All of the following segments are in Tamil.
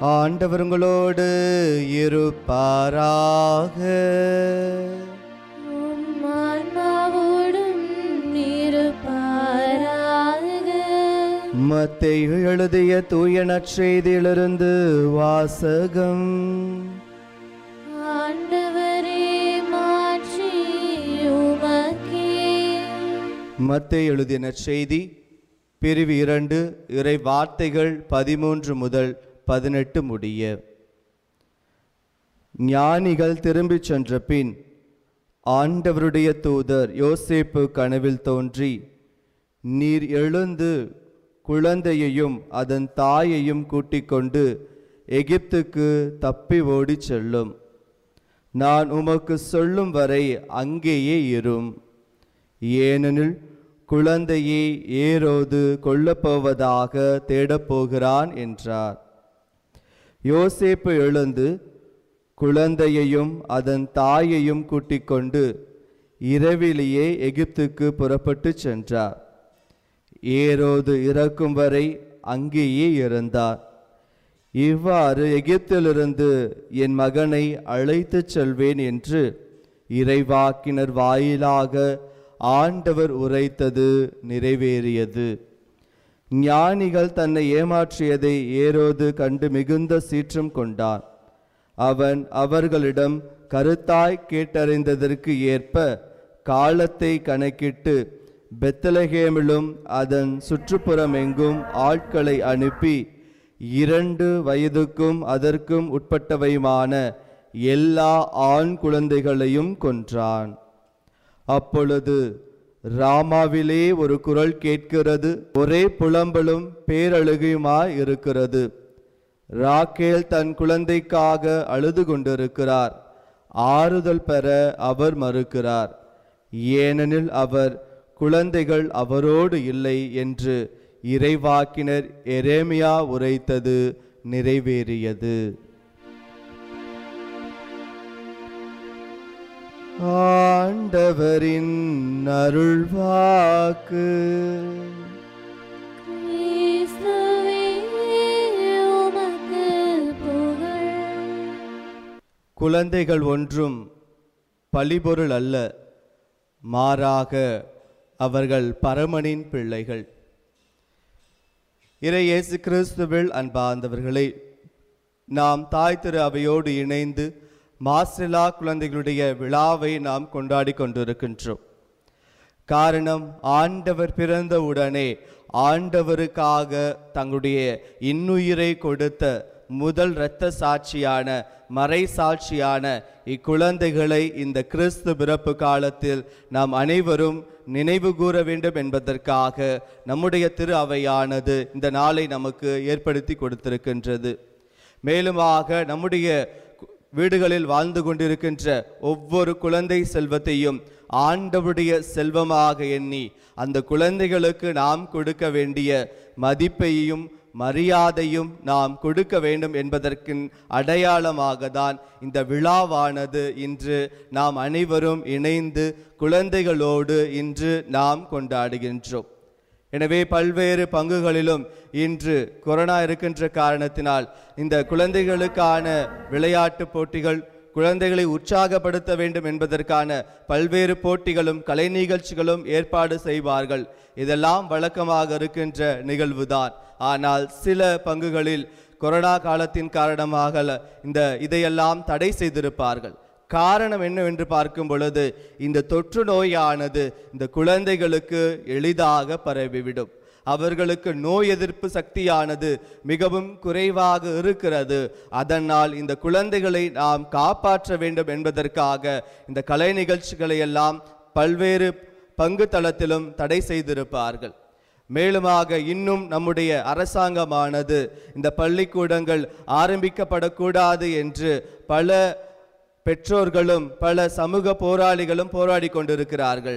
ஆண்டவர் உங்களோடு இருப்பாராக உம் ஆன்மாவோடும் இருப்பாராக மத்தேயு எழுதிய தூய நற்செய்தியிலிருந்து வாசகம் ஆண்டவரே மாற்றி உமக்கே மத்தேயு எழுதிய நற்செய்தி பிரிவு இரண்டு இறை வார்த்தைகள் பதிமூன்று முதல் பதினெட்டு முடிய ஞானிகள் திரும்பிச் சென்ற பின் ஆண்டவருடைய தூதர் யோசேப்பு கனவில் தோன்றி நீர் எழுந்து குழந்தையையும் அதன் தாயையும் கூட்டிக் கொண்டு எகிப்துக்கு தப்பி ஓடிச் செல்லும் நான் உமக்கு சொல்லும் வரை அங்கேயே இரும் ஏனெனில் குழந்தையை ஏரோது கொல்லப்போவதாக தேடப்போகிறான் என்றார் யோசேப்பு எழுந்து குழந்தையையும் அதன் தாயையும் கூட்டிக் கொண்டு இரவிலேயே எகிப்துக்கு புறப்பட்டுச் சென்றார் ஏரோது இறக்கும் வரை அங்கேயே இருந்தார் இவ்வாறு எகிப்திலிருந்து என் மகனை அழைத்துச் செல்வேன் என்று இறைவாக்கினர் வாயிலாக ஆண்டவர் உரைத்தது நிறைவேறியது ஞானிகள் தன்னை ஏமாற்றியதை ஏரோது கண்டு மிகுந்த சீற்றம் கொண்டான் அவன் அவர்களிடம் கருத்தாய் கேட்டறிந்ததற்கு ஏற்ப காலத்தை கணக்கிட்டு பெத்தலகேமிலும் அதன் சுற்றுப்புறமெங்கும் ஆட்களை அனுப்பி இரண்டு வயதுக்கும் அதற்கும் உட்பட்டவையுமான எல்லா ஆண் குழந்தைகளையும் கொன்றான் அப்பொழுது ராமாவிலே ஒரு குரல் கேட்கிறது ஒரே புலம்பலும் பேரழுகையுமாய் இருக்கிறது ராக்கேல் தன் குழந்தைக்காக அழுது கொண்டிருக்கிறார் ஆறுதல் பெற அவர் மறுக்கிறார் ஏனெனில் அவர் குழந்தைகள் அவரோடு இல்லை என்று இறைவாக்கினர் எரேமியா உரைத்தது நிறைவேறியது ஆண்டவரின் அருள்வாக்கு கிறிஸ்துவே உமக்கு புகழ் குழந்தைகள் ஒன்றும் பழிபொருள் அல்ல மாறாக அவர்கள் பரமனின் பிள்ளைகள் இறை இயேசு கிறிஸ்துவில் அன்பார்ந்தவர்களே நாம் தாய் திரு அவையோடு இணைந்து மாசிலா குழந்தைகளுடைய விழாவை நாம் கொண்டாடி கொண்டிருக்கின்றோம் காரணம் ஆண்டவர் பிறந்த உடனே ஆண்டவருக்காக தங்களுடைய இன்னுயிரை கொடுத்த முதல் இரத்த சாட்சியான மறை சாட்சியான இக்குழந்தைகளை இந்த கிறிஸ்து பிறப்பு காலத்தில் நாம் அனைவரும் நினைவு கூற வேண்டும் என்பதற்காக நம்முடைய திரு அவையானது இந்த நாளை நமக்கு ஏற்படுத்தி கொடுத்திருக்கின்றது மேலுமாக நம்முடைய வீடுகளில் வாழ்ந்து கொண்டிருக்கின்ற ஒவ்வொரு குழந்தை செல்வத்தையும் ஆண்டவருடைய செல்வமாக எண்ணி அந்த குழந்தைகளுக்கு நாம் கொடுக்க வேண்டிய மதிப்பையும் மரியாதையும் நாம் கொடுக்க வேண்டும் என்பதற்கின் அடையாளமாக தான் இந்த விழாவானது இன்று நாம் அனைவரும் இணைந்து குழந்தைகளோடு இன்று நாம் கொண்டாடுகின்றோம் எனவே பல்வேறு பங்குகளிலும் இன்று கொரோனா இருக்கின்ற காரணத்தினால் இந்த குழந்தைகளுக்கான விளையாட்டு போட்டிகள் குழந்தைகளை உற்சாகப்படுத்த வேண்டும் என்பதற்கான பல்வேறு போட்டிகளும் கலை நிகழ்ச்சிகளும் ஏற்பாடு செய்வார்கள் இதெல்லாம் வழக்கமாக இருக்கின்ற நிகழ்வுதான் ஆனால் சில பங்குகளில் கொரோனா காலத்தின் காரணமாக இந்த இதையெல்லாம் தடை செய்திருப்பார்கள் காரணம் என்னவென்று பார்க்கும் பொழுது இந்த தொற்று நோயானது இந்த குழந்தைகளுக்கு எளிதாக பரவிவிடும் அவர்களுக்கு நோய் எதிர்ப்பு சக்தியானது மிகவும் குறைவாக இருக்கிறது அதனால் இந்த குழந்தைகளை நாம் காப்பாற்ற வேண்டும் என்பதற்காக இந்த கலை நிகழ்ச்சிகளை எல்லாம் பல்வேறு பங்கு தளத்திலும் தடை செய்திருப்பார்கள் மேலுமாக இன்னும் நம்முடைய அரசாங்கமானது இந்த பள்ளிக்கூடங்கள் ஆரம்பிக்கப்படக்கூடாது என்று பல பெற்றோர்களும் பல சமூக போராளிகளும் போராடி கொண்டிருக்கிறார்கள்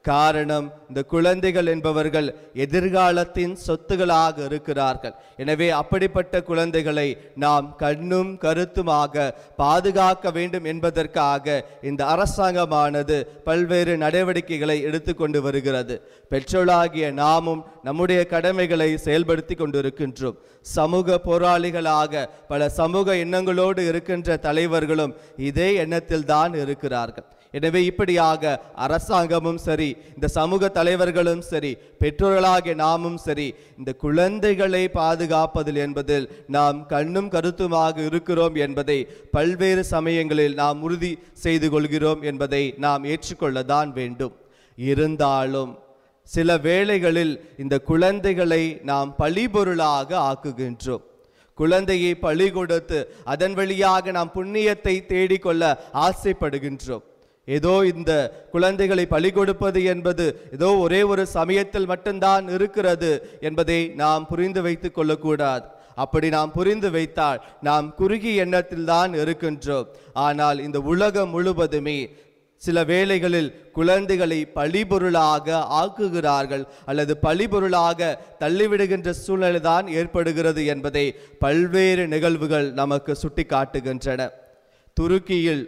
காரணம் இந்த குழந்தைகள் என்பவர்கள் எதிர்காலத்தின் சொத்துகளாக இருக்கிறார்கள் எனவே அப்படிப்பட்ட குழந்தைகளை நாம் கண்ணும் கருத்துமாக பாதுகாக்க வேண்டும் என்பதற்காக இந்த அரசாங்கமானது பல்வேறு நடவடிக்கைகளை எடுத்துக்கொண்டு வருகிறது பெற்றோளாகிய நாமும் நம்முடைய கடமைகளை செயல்படுத்தி கொண்டிருக்கின்றோம் சமூக போராளிகளாக பல சமூக எண்ணங்களோடு இருக்கின்ற தலைவர்களும் இதே எண்ணத்தில் தான் இருக்கிறார்கள் எனவே இப்படியாக அரசாங்கமும் சரி இந்த சமூக தலைவர்களும் சரி பெற்றோர்களாகிய நாமும் சரி இந்த குழந்தைகளை பாதுகாப்பதில் என்பதில் நாம் கண்ணும் கருத்துமாக இருக்கிறோம் என்பதை பல்வேறு சமயங்களில் நாம் உறுதி செய்து கொள்கிறோம் என்பதை நாம் ஏற்றுக்கொள்ளத்தான் வேண்டும் இருந்தாலும் சில வேளைகளில் இந்த குழந்தைகளை நாம் பழிபொருளாக ஆக்குகின்றோம் குழந்தையை பழி கொடுத்து அதன் வழியாக நாம் புண்ணியத்தை தேடிக்கொள்ள ஆசைப்படுகின்றோம் ஏதோ இந்த குழந்தைகளை பழி கொடுப்பது என்பது ஏதோ ஒரே ஒரு சமயத்தில் மட்டும்தான் இருக்கிறது என்பதை நாம் புரிந்து வைத்துக் கொள்ளக்கூடாது அப்படி நாம் புரிந்து வைத்தால் நாம் குறுகிய எண்ணத்தில் தான் இருக்கின்றோம் ஆனால் இந்த உலகம் முழுவதுமே சில வேளைகளில் குழந்தைகளை பழிபொருளாக ஆக்குகிறார்கள் அல்லது பழிபொருளாக தள்ளிவிடுகின்ற சூழ்நிலை தான் ஏற்படுகிறது என்பதை பல்வேறு நிகழ்வுகள் நமக்கு சுட்டிக்காட்டுகின்றன துருக்கியில்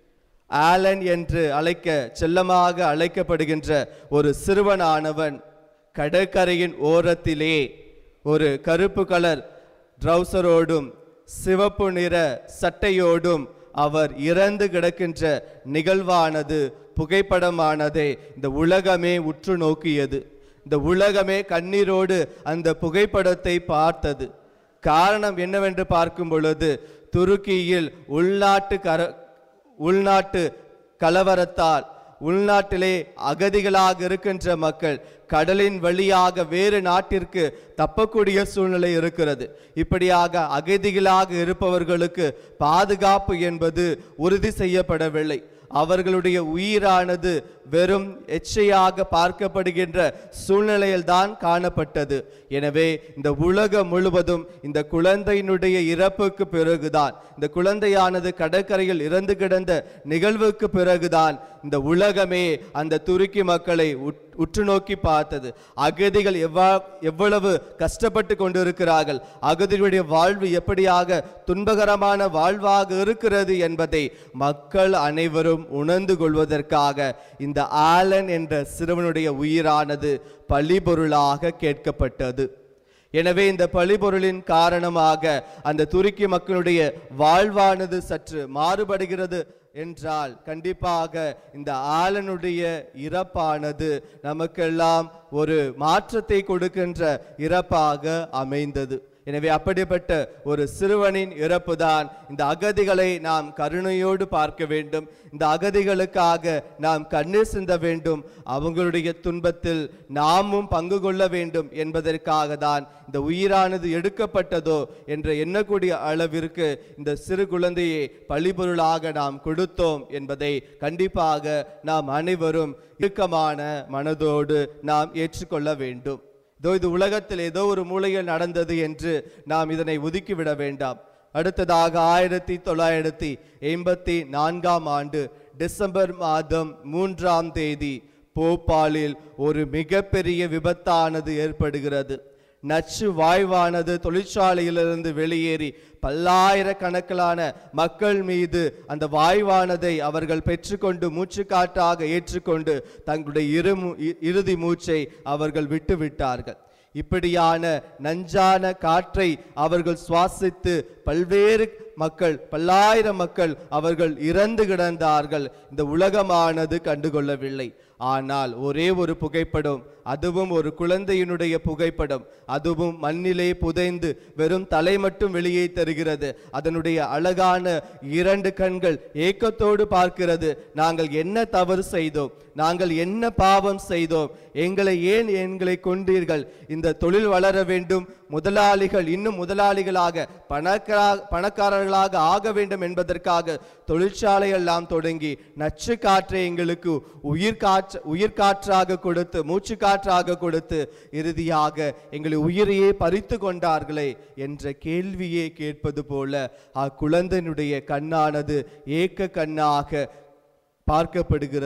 ஆலன் என்று அழைக்க செல்லமாக அழைக்கப்படுகின்ற ஒரு சிறுவனானவன் கடற்கரையின் ஓரத்திலே ஒரு கருப்பு கலர் ட்ரௌசரோடும் சிவப்பு நிற சட்டையோடும் அவர் இறந்து கிடக்கின்ற நிகழ்வானது புகைப்படமானதை இந்த உலகமே உற்று நோக்கியது இந்த உலகமே கண்ணீரோடு அந்த புகைப்படத்தை பார்த்தது காரணம் என்னவென்று பார்க்கும் பொழுது துருக்கியில் உள்நாட்டு கர உள்நாட்டு கலவரத்தால் உள்நாட்டிலே அகதிகளாக இருக்கின்ற மக்கள் கடலின் வழியாக வேறு நாட்டிற்கு தப்பக்கூடிய சூழ்நிலை இருக்கிறது இப்படியாக அகதிகளாக இருப்பவர்களுக்கு பாதுகாப்பு என்பது உறுதி செய்யப்படவில்லை அவர்களுடைய உயிரானது வெறும் எச்சையாக பார்க்கப்படுகின்ற சூழ்நிலையில்தான் காணப்பட்டது எனவே இந்த உலகம் முழுவதும் இந்த குழந்தையினுடைய இறப்புக்கு பிறகுதான் இந்த குழந்தையானது கடற்கரையில் இறந்து கிடந்த நிகழ்வுக்கு பிறகுதான் இந்த உலகமே அந்த துருக்கி மக்களை உட்- உற்று நோக்கி பார்த்தது அகதிகள் எவ்வா எவ்வளவு கஷ்டப்பட்டு கொண்டிருக்கிறார்கள் அகதிகளுடைய வாழ்வு எப்படியாக துன்பகரமான வாழ்வாக இருக்கிறது என்பதை மக்கள் அனைவரும் உணர்ந்து கொள்வதற்காக இந்த ஆலன் என்ற சிறுவனுடைய உயிரானது பழிபொருளாக கேட்கப்பட்டது எனவே இந்த பழிபொருளின் காரணமாக அந்த துருக்கி மக்களுடைய வாழ்வானது சற்று மாறுபடுகிறது என்றால் கண்டிப்பாக இந்த ஆலனுடைய இறப்பானது நமக்கெல்லாம் ஒரு மாற்றத்தை கொடுக்கின்ற இறப்பாக அமைந்தது எனவே அப்படிப்பட்ட ஒரு சிறுவனின் இறப்புதான் இந்த அகதிகளை நாம் கருணையோடு பார்க்க வேண்டும் இந்த அகதிகளுக்காக நாம் கண்ணீர் சிந்த வேண்டும் அவங்களுடைய துன்பத்தில் நாமும் பங்கு கொள்ள வேண்டும் என்பதற்காக தான் இந்த உயிரானது எடுக்கப்பட்டதோ என்ற எண்ணக்கூடிய அளவிற்கு இந்த சிறு குழந்தையை பழிபொருளாக நாம் கொடுத்தோம் என்பதை கண்டிப்பாக நாம் அனைவரும் இறுக்கமான மனதோடு நாம் ஏற்றுக்கொள்ள வேண்டும் இதோ இது உலகத்தில் ஏதோ ஒரு மூலையில் நடந்தது என்று நாம் இதனை ஒதுக்கிவிட வேண்டாம் அடுத்ததாக ஆயிரத்தி தொள்ளாயிரத்தி எண்பத்தி நான்காம் ஆண்டு டிசம்பர் மாதம் மூன்றாம் தேதி போபாலில் ஒரு மிகப்பெரிய விபத்தானது ஏற்படுகிறது நச்சு வாய்வானது தொழிற்சாலையிலிருந்து வெளியேறி பல்லாயிரக்கணக்கிலான மக்கள் மீது அந்த வாய்வானதை அவர்கள் பெற்றுக்கொண்டு மூச்சுக்காற்றாக ஏற்றுக்கொண்டு தங்களுடைய இரு இறுதி மூச்சை அவர்கள் விட்டுவிட்டார்கள் இப்படியான நஞ்சான காற்றை அவர்கள் சுவாசித்து பல்வேறு மக்கள் பல்லாயிரம் மக்கள் அவர்கள் இறந்து கிடந்தார்கள் இந்த உலகமானது கண்டுகொள்ளவில்லை ஆனால் ஒரே ஒரு புகைப்படம் அதுவும் ஒரு குழந்தையினுடைய புகைப்படம் அதுவும் மண்ணிலே புதைந்து வெறும் தலை மட்டும் வெளியே தருகிறது அதனுடைய அழகான இரண்டு கண்கள் ஏக்கத்தோடு பார்க்கிறது நாங்கள் என்ன தவறு செய்தோம் நாங்கள் என்ன பாவம் செய்தோம் எங்களை ஏன் எங்களை கொண்டீர்கள் இந்த தொழில் வளர வேண்டும் முதலாளிகள் இன்னும் முதலாளிகளாக பணக்கா பணக்காரர்களாக ஆக வேண்டும் என்பதற்காக தொழிற்சாலை எல்லாம் தொடங்கி நச்சு காற்றை எங்களுக்கு உயிர் காற்று உயிர் காற்றாக கொடுத்து மூச்சு காற்றாக கொடுத்து இறுதியாக எங்களை உயிரையே பறித்து கொண்டார்களே என்ற கேள்வியே கேட்பது போல அக்குழந்தையினுடைய கண்ணானது ஏக்க கண்ணாக பார்க்கப்படுகிறது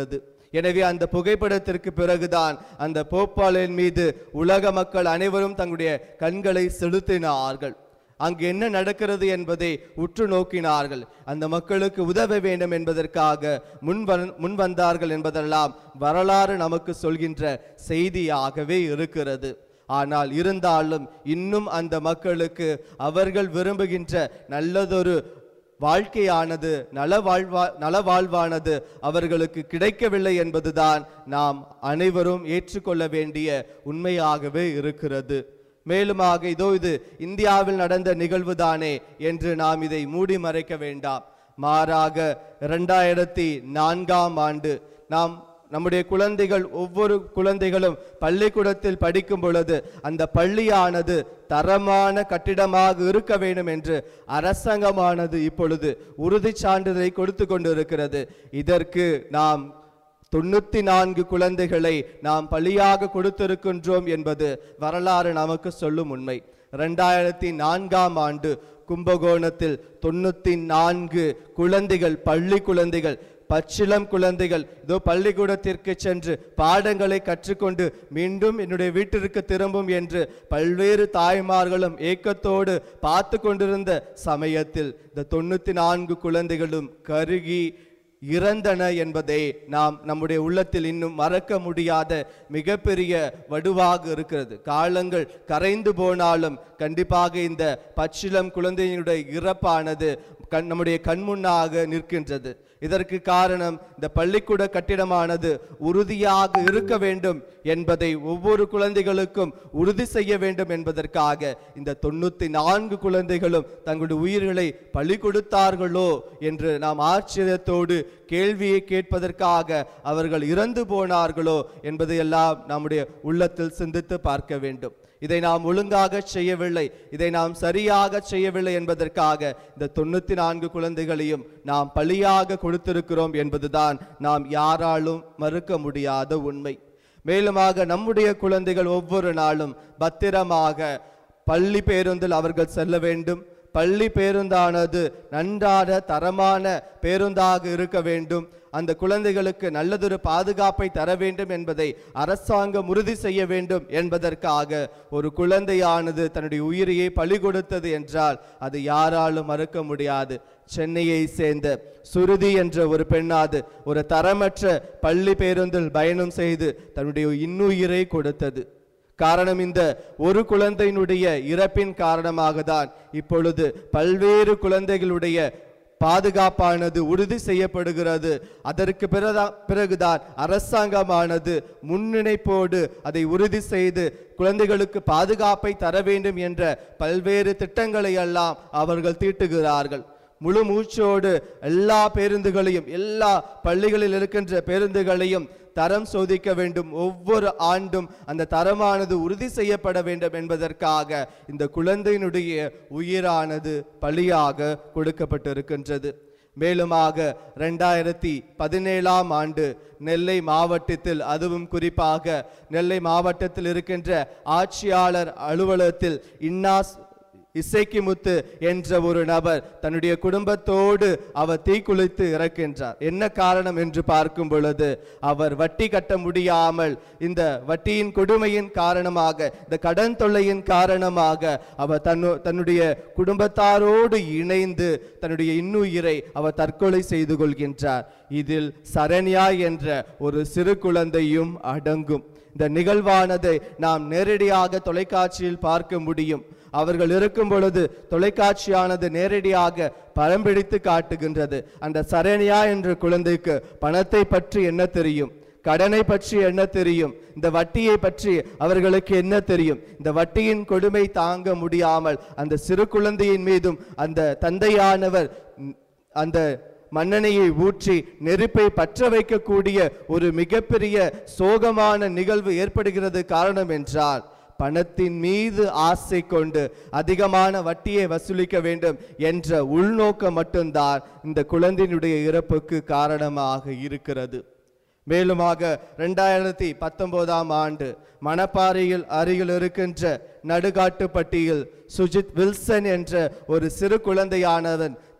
எனவே அந்த புகைப்படத்திற்கு பிறகுதான் அந்த போப்பாளின் மீது உலக மக்கள் அனைவரும் தங்களுடைய கண்களை செலுத்தினார்கள் அங்கு என்ன நடக்கிறது என்பதை உற்று நோக்கினார்கள் அந்த மக்களுக்கு உதவ வேண்டும் என்பதற்காக முன் வந்- முன் வந்தார்கள் என்பதெல்லாம் வரலாறு நமக்கு சொல்கின்ற செய்தியாகவே இருக்கிறது ஆனால் இருந்தாலும் இன்னும் அந்த மக்களுக்கு அவர்கள் விரும்புகின்ற நல்லதொரு வாழ்க்கையானது நலவாழ்வா நலவாழ்வானது அவர்களுக்கு கிடைக்கவில்லை என்பதுதான் நாம் அனைவரும் ஏற்றுக்கொள்ள வேண்டிய உண்மையாகவே இருக்கிறது மேலுமாக இதோ இது இந்தியாவில் நடந்த நிகழ்வுதானே என்று நாம் இதை மூடி மறைக்க வேண்டாம் மாறாக இரண்டாயிரத்தி நான்காம் ஆண்டு நாம் நம்முடைய குழந்தைகள் ஒவ்வொரு குழந்தைகளும் பள்ளிக்கூடத்தில் படிக்கும் பொழுது அந்த பள்ளியானது தரமான கட்டிடமாக இருக்க வேண்டும் என்று அரசாங்கமானது இப்பொழுது உறுதி சான்றிதழை கொடுத்து கொண்டிருக்கிறது இதற்கு நாம் தொண்ணூத்தி நான்கு குழந்தைகளை நாம் பலியாக கொடுத்திருக்கின்றோம் என்பது வரலாறு நமக்கு சொல்லும் உண்மை ரெண்டாயிரத்தி நான்காம் ஆண்டு கும்பகோணத்தில் தொண்ணூத்தி நான்கு குழந்தைகள் பள்ளி குழந்தைகள் பச்சிளம் குழந்தைகள் இதோ பள்ளிக்கூடத்திற்கு சென்று பாடங்களை கற்றுக்கொண்டு மீண்டும் என்னுடைய வீட்டிற்கு திரும்பும் என்று பல்வேறு தாய்மார்களும் ஏக்கத்தோடு பார்த்து கொண்டிருந்த சமயத்தில் இந்த தொண்ணூத்தி நான்கு குழந்தைகளும் கருகி இறந்தன என்பதை நாம் நம்முடைய உள்ளத்தில் இன்னும் மறக்க முடியாத மிகப்பெரிய வடுவாக இருக்கிறது காலங்கள் கரைந்து போனாலும் கண்டிப்பாக இந்த பச்சிளம் குழந்தையினுடைய இறப்பானது கண் நம்முடைய கண்முன்னாக நிற்கின்றது இதற்கு காரணம் இந்த பள்ளிக்கூட கட்டிடமானது உறுதியாக இருக்க வேண்டும் என்பதை ஒவ்வொரு குழந்தைகளுக்கும் உறுதி செய்ய வேண்டும் என்பதற்காக இந்த தொண்ணூத்தி நான்கு குழந்தைகளும் தங்களுடைய உயிர்களை பலி கொடுத்தார்களோ என்று நாம் ஆச்சரியத்தோடு கேள்வியை கேட்பதற்காக அவர்கள் இறந்து போனார்களோ என்பதையெல்லாம் நம்முடைய உள்ளத்தில் சிந்தித்து பார்க்க வேண்டும் இதை நாம் ஒழுங்காக செய்யவில்லை இதை நாம் சரியாக செய்யவில்லை என்பதற்காக இந்த தொண்ணூத்தி நான்கு குழந்தைகளையும் நாம் பலியாக கொடுத்திருக்கிறோம் என்பதுதான் நாம் யாராலும் மறுக்க முடியாத உண்மை மேலுமாக நம்முடைய குழந்தைகள் ஒவ்வொரு நாளும் பத்திரமாக பள்ளி பேருந்தில் அவர்கள் செல்ல வேண்டும் பள்ளி பேருந்தானது நன்றான தரமான பேருந்தாக இருக்க வேண்டும் அந்த குழந்தைகளுக்கு நல்லதொரு பாதுகாப்பை தர வேண்டும் என்பதை அரசாங்கம் உறுதி செய்ய வேண்டும் என்பதற்காக ஒரு குழந்தையானது தன்னுடைய உயிரையை பலி கொடுத்தது என்றால் அது யாராலும் மறுக்க முடியாது சென்னையை சேர்ந்த சுருதி என்ற ஒரு பெண்ணாது ஒரு தரமற்ற பள்ளி பேருந்தில் பயணம் செய்து தன்னுடைய இன்னுயிரை கொடுத்தது காரணம் இந்த ஒரு குழந்தையினுடைய இறப்பின் காரணமாக தான் இப்பொழுது பல்வேறு குழந்தைகளுடைய பாதுகாப்பானது உறுதி செய்யப்படுகிறது அதற்கு பிறதா பிறகுதான் அரசாங்கமானது முன்னிணைப்போடு அதை உறுதி செய்து குழந்தைகளுக்கு பாதுகாப்பை தர வேண்டும் என்ற பல்வேறு திட்டங்களை எல்லாம் அவர்கள் தீட்டுகிறார்கள் முழு மூச்சோடு எல்லா பேருந்துகளையும் எல்லா பள்ளிகளில் இருக்கின்ற பேருந்துகளையும் தரம் சோதிக்க வேண்டும் ஒவ்வொரு ஆண்டும் அந்த தரமானது உறுதி செய்யப்பட வேண்டும் என்பதற்காக இந்த குழந்தையினுடைய உயிரானது பலியாக கொடுக்கப்பட்டிருக்கின்றது மேலுமாக ரெண்டாயிரத்தி பதினேழாம் ஆண்டு நெல்லை மாவட்டத்தில் அதுவும் குறிப்பாக நெல்லை மாவட்டத்தில் இருக்கின்ற ஆட்சியாளர் அலுவலகத்தில் இன்னாஸ் இசைக்கிமுத்து என்ற ஒரு நபர் தன்னுடைய குடும்பத்தோடு அவர் தீக்குளித்து இறக்கின்றார் என்ன காரணம் என்று பார்க்கும் பொழுது அவர் வட்டி கட்ட முடியாமல் இந்த வட்டியின் கொடுமையின் காரணமாக இந்த கடன் தொல்லையின் காரணமாக அவர் தன்னு தன்னுடைய குடும்பத்தாரோடு இணைந்து தன்னுடைய இன்னுயிரை அவர் தற்கொலை செய்து கொள்கின்றார் இதில் சரண்யா என்ற ஒரு சிறு குழந்தையும் அடங்கும் இந்த நிகழ்வானதை நாம் நேரடியாக தொலைக்காட்சியில் பார்க்க முடியும் அவர்கள் இருக்கும் பொழுது தொலைக்காட்சியானது நேரடியாக படம் பிடித்து காட்டுகின்றது அந்த சரண்யா என்ற குழந்தைக்கு பணத்தை பற்றி என்ன தெரியும் கடனை பற்றி என்ன தெரியும் இந்த வட்டியை பற்றி அவர்களுக்கு என்ன தெரியும் இந்த வட்டியின் கொடுமை தாங்க முடியாமல் அந்த சிறு குழந்தையின் மீதும் அந்த தந்தையானவர் ம், அந்த மண்ணெண்ணெயை ஊற்றி நெருப்பை பற்ற வைக்கக்கூடிய ஒரு மிகப்பெரிய சோகமான நிகழ்வு ஏற்படுகிறது காரணம் என்றால் பணத்தின் மீது ஆசை கொண்டு அதிகமான வட்டியை வசூலிக்க வேண்டும் என்ற உள்நோக்கம் மட்டும்தான் இந்த குழந்தையினுடைய இறப்புக்கு காரணமாக இருக்கிறது மேலுமாக ரெண்டாயிரத்தி பத்தொன்பதாம் ஆண்டு மணப்பாறையில் அருகில் இருக்கின்ற நடுகாட்டுப்பட்டியில் சுஜித் வில்சன் என்ற ஒரு சிறு குழந்தையானவன்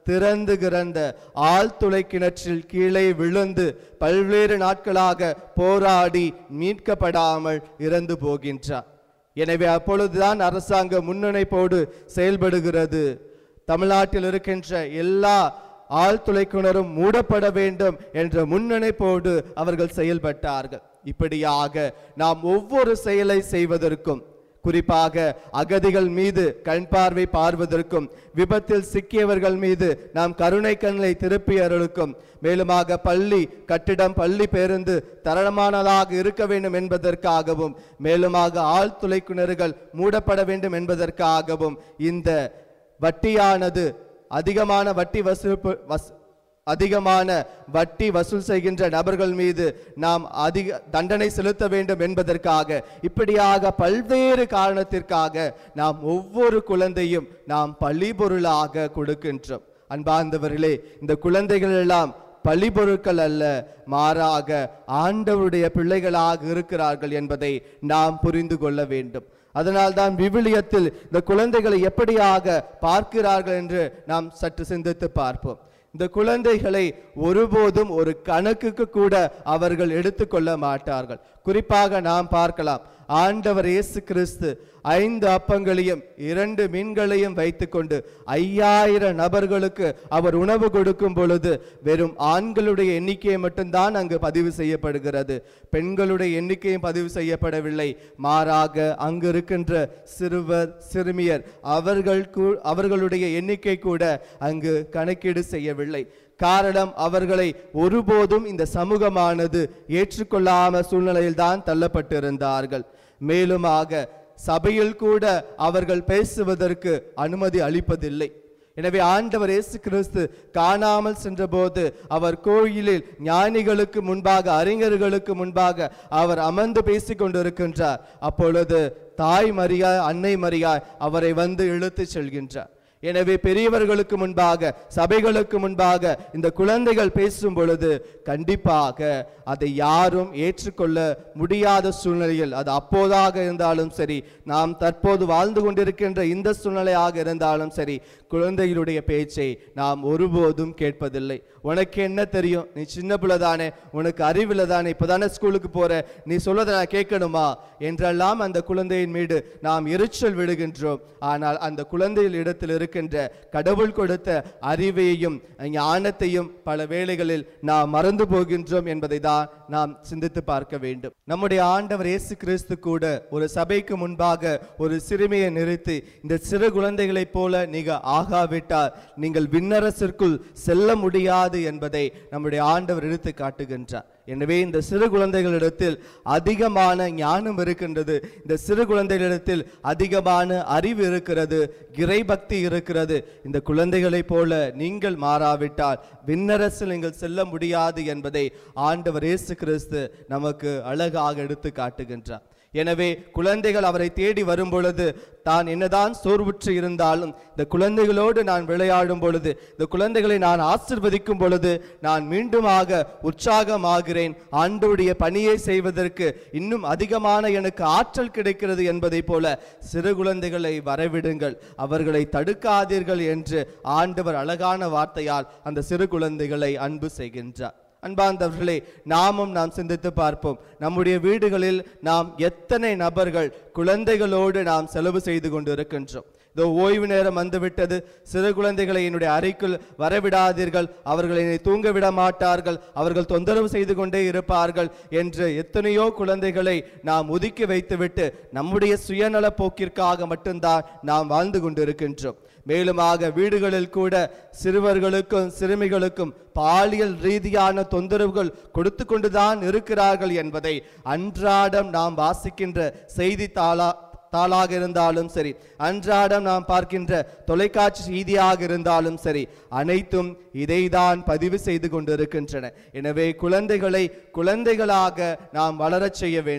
திறந்து கிடந்த ஆழ்துளை கிணற்றில் கீழே விழுந்து பல்வேறு நாட்களாக போராடி மீட்கப்படாமல் இறந்து போகின்றார் எனவே அப்பொழுதுதான் அரசாங்கம் முன்னிணைப்போடு செயல்படுகிறது தமிழ்நாட்டில் இருக்கின்ற எல்லா ஆழ்துளை கிணறும் மூடப்பட வேண்டும் என்ற முன்னிணைப்போடு அவர்கள் செயல்பட்டார்கள் இப்படியாக நாம் ஒவ்வொரு செயலை செய்வதற்கும் குறிப்பாக அகதிகள் மீது கண் பார்வை பார்வதற்கும் விபத்தில் சிக்கியவர்கள் மீது நாம் கருணை கண்ணை திருப்பி அருளுக்கும் மேலுமாக பள்ளி கட்டிடம் பள்ளி பேருந்து தரமானதாக இருக்க வேண்டும் என்பதற்காகவும் மேலுமாக ஆழ்துளை கிணறுகள் மூடப்பட வேண்டும் என்பதற்காகவும் இந்த வட்டியானது அதிகமான வட்டி வசூல் வஸ் அதிகமான வட்டி வசூல் செய்கின்ற நபர்கள் மீது நாம் அதிக தண்டனை செலுத்த வேண்டும் என்பதற்காக இப்படியாக பல்வேறு காரணத்திற்காக நாம் ஒவ்வொரு குழந்தையும் நாம் பழிபொருளாக கொடுக்கின்றோம் அன்பார்ந்தவர்களே இந்த குழந்தைகள் எல்லாம் பழிபொருட்கள் அல்ல மாறாக ஆண்டவருடைய பிள்ளைகளாக இருக்கிறார்கள் என்பதை நாம் புரிந்து கொள்ள வேண்டும் அதனால்தான் விவிலியத்தில் இந்த குழந்தைகளை எப்படியாக பார்க்கிறார்கள் என்று நாம் சற்று சிந்தித்து பார்ப்போம் இந்த குழந்தைகளை ஒருபோதும் ஒரு கணக்குக்கு கூட அவர்கள் எடுத்துக்கொள்ள மாட்டார்கள் குறிப்பாக நாம் பார்க்கலாம் ஆண்டவர் இயேசு கிறிஸ்து ஐந்து அப்பங்களையும் இரண்டு மீன்களையும் வைத்துக்கொண்டு ஐயாயிரம் நபர்களுக்கு அவர் உணவு கொடுக்கும் பொழுது வெறும் ஆண்களுடைய எண்ணிக்கையை மட்டும்தான் அங்கு பதிவு செய்யப்படுகிறது பெண்களுடைய எண்ணிக்கையும் பதிவு செய்யப்படவில்லை மாறாக அங்கு இருக்கின்ற சிறுவர் சிறுமியர் அவர்கள் கூ- அவர்களுடைய எண்ணிக்கை கூட அங்கு கணக்கீடு செய்யவில்லை காரணம் அவர்களை ஒருபோதும் இந்த சமூகமானது ஏற்றுக்கொள்ளாம சூழ்நிலையில் தான் தள்ளப்பட்டிருந்தார்கள் மேலுமாக சபையில் கூட அவர்கள் பேசுவதற்கு அனுமதி அளிப்பதில்லை எனவே ஆண்டவர் இயேசு கிறிஸ்து காணாமல் சென்றபோது அவர் கோயிலில் ஞானிகளுக்கு முன்பாக அறிஞர்களுக்கு முன்பாக அவர் அமர்ந்து பேசிக் கொண்டிருக்கின்றார் அப்பொழுது தாய் மரியா அன்னை மரியா அவரை வந்து இழுத்துச் செல்கின்றார் எனவே பெரியவர்களுக்கு முன்பாக சபைகளுக்கு முன்பாக இந்த குழந்தைகள் பேசும் பொழுது கண்டிப்பாக அதை யாரும் ஏற்றுக்கொள்ள முடியாத சூழ்நிலையில் அது அப்போதாக இருந்தாலும் சரி நாம் தற்போது வாழ்ந்து கொண்டிருக்கின்ற இந்த சூழ்நிலையாக இருந்தாலும் சரி குழந்தைகளுடைய பேச்சை நாம் ஒருபோதும் கேட்பதில்லை உனக்கு என்ன தெரியும் நீ சின்ன பிள்ளை தானே உனக்கு அறிவில்லை தானே இப்போதானே ஸ்கூலுக்கு போற நீ சொல்லதை நான் கேட்கணுமா என்றெல்லாம் அந்த குழந்தையின் மீது நாம் எரிச்சல் விடுகின்றோம் ஆனால் அந்த குழந்தையின் இடத்தில் இருக்கின்ற கடவுள் கொடுத்த அறிவையும் ஞானத்தையும் பல வேளைகளில் நாம் மறந்து போகின்றோம் என்பதை தான் நாம் சிந்தித்து பார்க்க வேண்டும் நம்முடைய ஆண்டவர் இயேசு கிறிஸ்து கூட ஒரு சபைக்கு முன்பாக ஒரு சிறுமியை நிறுத்தி இந்த சிறு குழந்தைகளைப் போல நீங்க ஆகாவிட்டால் நீங்கள் விண்ணரசிற்குள் செல்ல முடியாது என்பதை நம்முடைய ஆண்டவர் எடுத்து காட்டுகின்றார் எனவே இந்த சிறு குழந்தைகளிடத்தில் அதிகமான ஞானம் இருக்கின்றது இந்த சிறு குழந்தைகளிடத்தில் அதிகமான அறிவு இருக்கிறது இறைபக்தி இருக்கிறது இந்த குழந்தைகளைப் போல நீங்கள் மாறாவிட்டால் விண்ணரசில் நீங்கள் செல்ல முடியாது என்பதை ஆண்டவர் இயேசு கிறிஸ்து நமக்கு அழகாக எடுத்து காட்டுகின்றார் எனவே குழந்தைகள் அவரை தேடி வரும் பொழுது தான் என்னதான் சோர்வுற்று இருந்தாலும் இந்த குழந்தைகளோடு நான் விளையாடும் பொழுது இந்த குழந்தைகளை நான் ஆசிர்வதிக்கும் பொழுது நான் மீண்டுமாக உற்சாகமாகிறேன் ஆண்டவருடைய பணியை செய்வதற்கு இன்னும் அதிகமான எனக்கு ஆற்றல் கிடைக்கிறது என்பதைப் போல சிறு குழந்தைகளை வரவிடுங்கள் அவர்களை தடுக்காதீர்கள் என்று ஆண்டவர் அழகான வார்த்தையால் அந்த சிறு குழந்தைகளை அன்பு செய்கின்றார் அன்பார்ந்தவர்களே நாமும் நாம் சிந்தித்து பார்ப்போம் நம்முடைய வீடுகளில் நாம் எத்தனை நபர்கள் குழந்தைகளோடு நாம் செலவு செய்து கொண்டு இருக்கின்றோம் இதோ ஓய்வு நேரம் வந்துவிட்டது சிறு குழந்தைகளை என்னுடைய அறைக்குள் வரவிடாதீர்கள் அவர்களை என்னை தூங்க விட மாட்டார்கள் அவர்கள் தொந்தரவு செய்து கொண்டே இருப்பார்கள் என்று எத்தனையோ குழந்தைகளை நாம் ஒதுக்கி வைத்துவிட்டு நம்முடைய சுயநல போக்கிற்காக மட்டும்தான் நாம் வாழ்ந்து கொண்டிருக்கின்றோம் மேலுமாக வீடுகளில் கூட சிறுவர்களுக்கும் சிறுமிகளுக்கும் பாலியல் ரீதியான தொந்தரவுகள் கொடுத்து கொண்டுதான் இருக்கிறார்கள் என்பதை அன்றாடம் நாம் வாசிக்கின்ற செய்தித்தாளா தாளாக இருந்தாலும் சரி அன்றாடம் நாம் பார்க்கின்ற தொலைக்காட்சி செய்தியாக இருந்தாலும் சரி அனைத்தும் இதைதான் பதிவு செய்து கொண்டிருக்கின்றன எனவே குழந்தைகளை குழந்தைகளாக நாம் வளரச் செய்ய வேண்டும்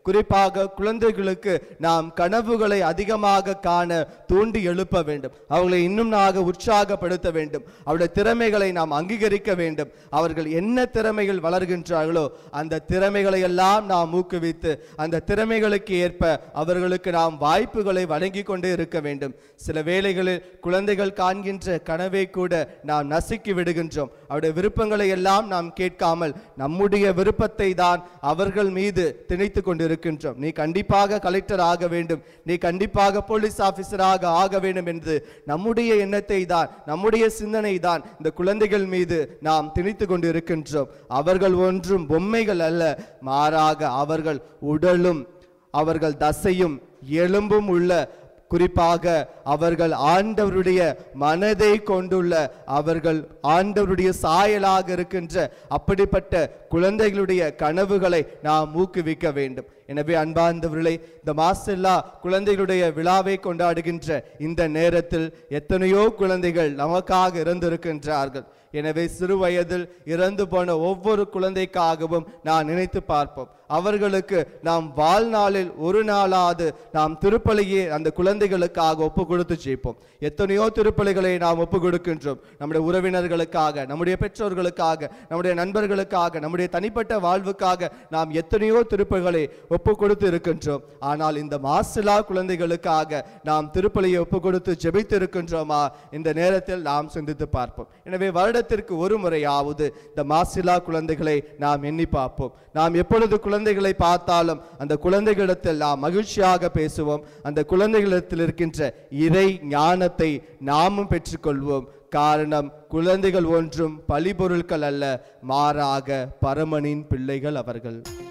குறிப்பாக குழந்தைகளுக்கு நாம் கனவுகளை அதிகமாக காண தூண்டி எழுப்ப வேண்டும் அவர்களை இன்னும் நாக உற்சாகப்படுத்த வேண்டும் அவருடைய திறமைகளை நாம் அங்கீகரிக்க வேண்டும் அவர்கள் என்ன திறமைகள் வளர்கின்றார்களோ அந்த திறமைகளை எல்லாம் நாம் ஊக்குவித்து அந்த திறமைகளுக்கு ஏற்ப அவர்களுக்கு நாம் வாய்ப்புகளை வழங்கி கொண்டே இருக்க வேண்டும் சில வேளைகளில் குழந்தைகள் காண்கின்ற கனவை கூட நாம் நசுக்கி விடுகின்றோம் அவருடைய விருப்பங்களை எல்லாம் நாம் கேட்காமல் நம்முடைய விருப்பத்தை தான் அவர்கள் மீது திணித்து கொண்டிருக்கின்றோம் நீ கண்டிப்பாக கலெக்டர் ஆக வேண்டும் நீ கண்டிப்பாக போலீஸ் ஆபீசராக ஆக வேண்டும் என்று நம்முடைய எண்ணத்தை தான் நம்முடைய சிந்தனை தான் இந்த குழந்தைகள் மீது நாம் திணித்து கொண்டிருக்கின்றோம் அவர்கள் ஒன்றும் பொம்மைகள் அல்ல மாறாக அவர்கள் உடலும் அவர்கள் தசையும் எலும்பும் உள்ள குறிப்பாக அவர்கள் ஆண்டவருடைய மனதை கொண்டுள்ள அவர்கள் ஆண்டவருடைய சாயலாக இருக்கின்ற அப்படிப்பட்ட குழந்தைகளுடைய கனவுகளை நாம் ஊக்குவிக்க வேண்டும் எனவே அன்பார்ந்தவர்களே இந்த மாசெல்லா குழந்தைகளுடைய விழாவை கொண்டாடுகின்ற இந்த நேரத்தில் எத்தனையோ குழந்தைகள் நமக்காக இறந்திருக்கின்றார்கள் எனவே சிறு வயதில் இறந்து போன ஒவ்வொரு குழந்தைக்காகவும் நான் நினைத்து பார்ப்போம் அவர்களுக்கு நாம் வாழ்நாளில் ஒரு நாளாவது நாம் திருப்பலியை அந்த குழந்தைகளுக்காக ஒப்பு கொடுத்து ஜெயிப்போம் எத்தனையோ திருப்பலிகளை நாம் ஒப்பு கொடுக்கின்றோம் நம்முடைய உறவினர்களுக்காக நம்முடைய பெற்றோர்களுக்காக நம்முடைய நண்பர்களுக்காக நம்முடைய தனிப்பட்ட வாழ்வுக்காக நாம் எத்தனையோ திருப்பலிகளை ஒப்பு கொடுத்து இருக்கின்றோம் ஆனால் இந்த மாசிலா குழந்தைகளுக்காக நாம் திருப்பலியை ஒப்பு கொடுத்து ஜெபித்து இருக்கின்றோமா இந்த நேரத்தில் நாம் சிந்தித்து பார்ப்போம் எனவே வருடத்திற்கு ஒரு முறையாவது இந்த மாசிலா குழந்தைகளை நாம் எண்ணி பார்ப்போம் நாம் எப்பொழுது குழந்தைகளை பார்த்தாலும் அந்த குழந்தைகளிடத்தில் நாம் மகிழ்ச்சியாக பேசுவோம் அந்த குழந்தைகளிடத்தில் இருக்கின்ற இறை ஞானத்தை நாமும் பெற்றுக்கொள்வோம் காரணம் குழந்தைகள் ஒன்றும் பழிபொருட்கள் அல்ல மாறாக பரமனின் பிள்ளைகள் அவர்கள்